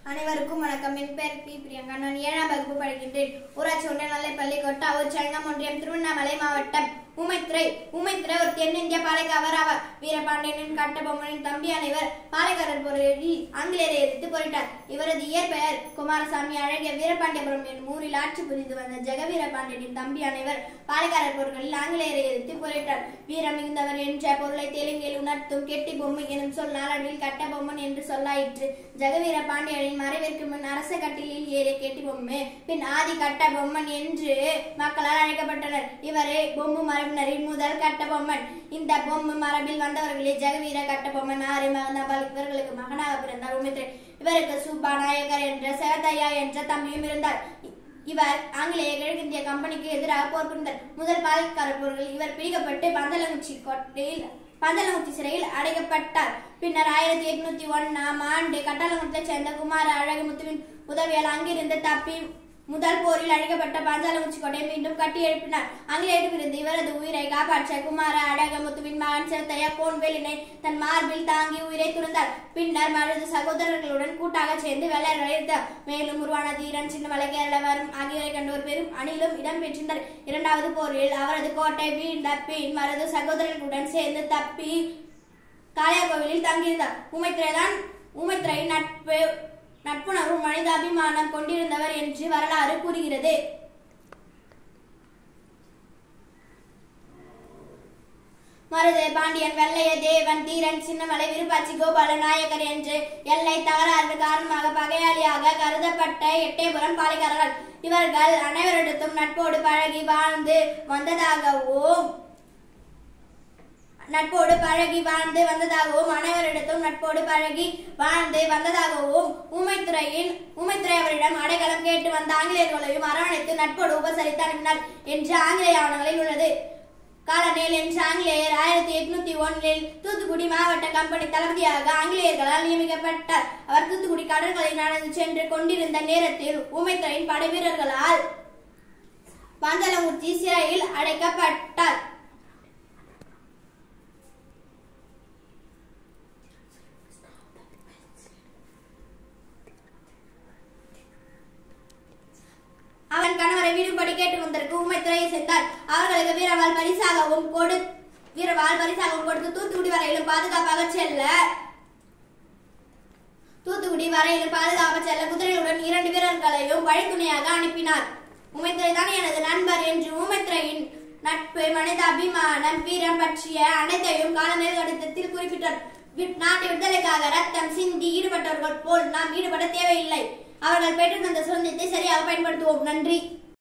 அனைவருக்கும் வணக்கம் என் பெயர் பி பிரியங்கா நான் ஏழாம் வகுப்பு படிக்கின்றேன் ஊராட்சி ஒன்றிய நிலைப்பள்ளி கொட்டாவூர் சங்கம் ஒன்றியம் திருவண்ணாமலை மாவட்டம் உமைத்துறை உமைத்துறை ஒரு தென்னிந்திய பாலைக்காவர் ஆவார் வீரபாண்டியனின் கட்டபொம்மனின் தம்பி அனைவர் பாலைக்காரர் போரில் ஆங்கிலேயரை எதிர்த்து போரிட்டார் இவரது இயற்பெயர் குமாரசாமி அழகிய வீரபாண்டியபுரம் என்னும் ஊரில் ஆட்சி புரிந்து வந்த ஜெகவீரபாண்டியனின் தம்பி அனைவர் பாலைக்காரர் போர்களில் ஆங்கிலேயரை எதிர்த்து போரிட்டார் வீரம் மிகுந்தவர் என்ற பொருளை தெலுங்கில் உணர்த்தும் கெட்டி பொம்மை எனும் சொல் நாளடைவில் கட்டபொம்மன் என்று சொல்லாயிற்று ஜெகவீர பாண்டியனின் மறைவிற்கு முன் அரச கட்டிலில் ஏறிய கெட்டி பொம்மை பின் ஆதி கட்டபொம்மன் என்று மக்களால் அழைக்கப்பட்டனர் இவரே பொம்மு மரபினரின் முதல் கட்டபொம்மன் இந்த பொம்மு மரபில் வந்தவர்களே ஜெகவீர கட்டபொம்மன் ஆறு மகனாபால் இவர்களுக்கு மகனாக பிறந்தார் உமித்ரே இவருக்கு சுப்பா நாயக்கர் என்ற செவத்தையா என்ற தம்பியும் இருந்தார் இவர் ஆங்கிலேய கிழக்கிந்திய கம்பெனிக்கு எதிராக போர் புரிந்தார் முதல் பால்கார போரில் இவர் பிடிக்கப்பட்டு பந்தலங்குச்சி கோட்டையில் பந்தலங்குச்சி சிறையில் அடைக்கப்பட்டார் பின்னர் ஆயிரத்தி எட்நூத்தி ஒன்னாம் ஆண்டு கட்டாளங்குளத்தைச் சேர்ந்த குமார அழகுமுத்துவின் உதவியால் அங்கிருந்து தப்பி முதல் போரில் அழிக்கப்பட்ட பாஞ்சாலங்குச்சி கோட்டையை மீண்டும் கட்டி எழுப்பினார் ஆங்கிலேயரிடமிருந்து இவரது உயிரை காப்பாற்ற குமார அழகமுத்துவின் மகன் சிறுத்தையா கோன்வேலினை தன் மார்பில் தாங்கி உயிரை துறந்தார் பின்னர் மருது சகோதரர்களுடன் கூட்டாக சேர்ந்து வெள்ளையர்களை எதிர்த்தார் மேலும் உருவான தீரன் சின்னமலை கேரளவரும் ஆகியோரை கண்ட ஒரு பெரும் அணிலும் இடம்பெற்றிருந்தார் இரண்டாவது போரில் அவரது கோட்டை வீழ்ந்த பின் மருது சகோதரர்களுடன் சேர்ந்து தப்பி காளியாகோவிலில் தங்கியிருந்தார் உமைத்துறைதான் உமைத்துறை நட்பு நட்புணர்வு மனிதாபிமானம் கொண்டிருந்தவர் என்று வரலாறு கூறுகிறது மருது பாண்டியன் வெள்ளைய தேவன் தீரன் சின்னமலை விருப்பாச்சி கோபால நாயக்கர் என்று எல்லை தகராறு காரணமாக பகையாளியாக கருதப்பட்ட எட்டயபுரம் பாலிகாரர்கள் இவர்கள் அனைவரிடத்தும் நட்போடு பழகி வாழ்ந்து வந்ததாகவும் நட்போடு பழகி வாழ்ந்து வந்ததாகவும் அனைவரிடத்தும் நட்போடு பழகி வாழ்ந்து வந்ததாகவும் ஊமைத்துறையின் ஊமைத்துறை அவரிடம் அடைக்கலம் கேட்டு வந்த ஆங்கிலேயர்களையும் அரவணைத்து நட்போடு உபசரித்து அனுப்பினார் என்று ஆங்கிலேய ஆவணங்களில் உள்ளது காலனேல் என்ற ஆங்கிலேயர் ஆயிரத்தி எட்நூத்தி ஒன்னில் தூத்துக்குடி மாவட்ட கம்பெனி தளபதியாக ஆங்கிலேயர்களால் நியமிக்கப்பட்டார் அவர் தூத்துக்குடி கடற்கரை நடந்து சென்று கொண்டிருந்த நேரத்தில் ஊமைத்துறையின் படை வீரர்களால் பந்தலமுத்தி சிறையில் அடைக்கப்பட்டார் அவன் கணவரை வீடுபடி கேட்டு வந்ததற்கு ஊமைத்துறையை சேர்ந்தார் அவர்களுக்கு வீரவால் பரிசாகவும் கொடு வீரவால் பரிசாகவும் கொடுத்து தூத்துக்குடி வரையிலும் பாதுகாப்பாக செல்ல தூத்துக்குடி வரையிலும் பாதுகாப்பாக செல்ல குதிரையுடன் இரண்டு வீரர்களையும் வழித்துணையாக அனுப்பினார் உமைத்துறை தான் எனது நண்பர் என்று ஊமைத்துறையின் நட்பு மனித அபிமானம் வீரம் பற்றிய அனைத்தையும் காலநேர கடிதத்தில் குறிப்பிட்டார் வி- நாட்டு விடுதலைக்காக ரத்தம் சிந்தி ஈடுபட்டவர்கள் போல் நாம் ஈடுபட தேவையில்லை அவர்கள் பெற்று தந்த சுதந்திரத்தை சரியாக பயன்படுத்துவோம் நன்றி